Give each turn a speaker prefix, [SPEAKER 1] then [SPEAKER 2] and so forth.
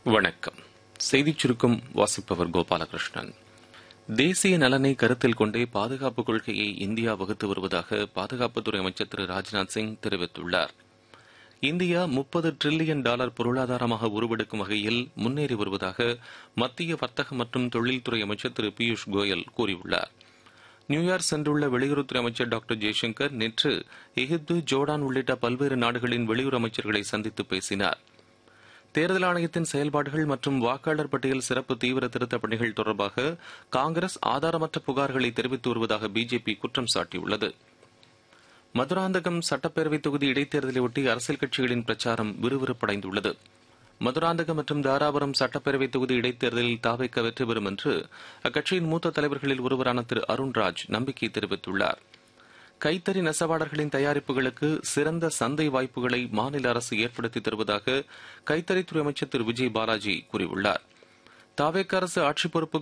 [SPEAKER 1] வணக்கம் செய்திச் சுருக்கம் வாசிப்பவர் கோபாலகிருஷ்ணன் தேசிய நலனை கருத்தில் கொண்டே பாதுகாப்பு கொள்கையை இந்தியா வகுத்து வருவதாக பாதுகாப்புத்துறை அமைச்சர் திரு ராஜ்நாத் சிங் தெரிவித்துள்ளார் இந்தியா முப்பது டிரில்லியன் டாலர் பொருளாதாரமாக உருவெடுக்கும் வகையில் முன்னேறி வருவதாக மத்திய வர்த்தக மற்றும் தொழில்துறை அமைச்சர் திரு பியூஷ் கோயல் கூறியுள்ளார் நியூயார்க் சென்றுள்ள வெளியுறவுத்துறை அமைச்சர் டாக்டர் ஜெய்சங்கர் நேற்று எகிப்து ஜோர்டான் உள்ளிட்ட பல்வேறு நாடுகளின் வெளியுறவு அமைச்சர்களை சந்தித்து பேசினார் தேர்தல் ஆணையத்தின் செயல்பாடுகள் மற்றும் வாக்காளர் பட்டியல் சிறப்பு தீவிர திருத்தப் பணிகள் தொடர்பாக காங்கிரஸ் ஆதாரமற்ற புகார்களை தெரிவித்து வருவதாக பிஜேபி குற்றம் சாட்டியுள்ளது மதுராந்தகம் சட்டப்பேரவைத் தொகுதி இடைத்தேர்தலையொட்டி அரசியல் கட்சிகளின் பிரச்சாரம் விறுவிறுப்படைந்துள்ளது மதுராந்தகம் மற்றும் தாராபுரம் சட்டப்பேரவைத் தொகுதி இடைத்தேர்தலில் தாவைக்க வெற்றி பெறும் என்று அக்கட்சியின் மூத்த தலைவர்களில் ஒருவரான திரு அருண்ராஜ் நம்பிக்கை தெரிவித்துள்ளார் கைத்தறி நெசவாளர்களின் தயாரிப்புகளுக்கு சிறந்த சந்தை வாய்ப்புகளை மாநில அரசு ஏற்படுத்தி தருவதாக கைத்தறித்துறை அமைச்சர் திரு விஜய் பாலாஜி கூறியுள்ளார் தாவேக்க அரசு ஆட்சி பொறுப்புக்கு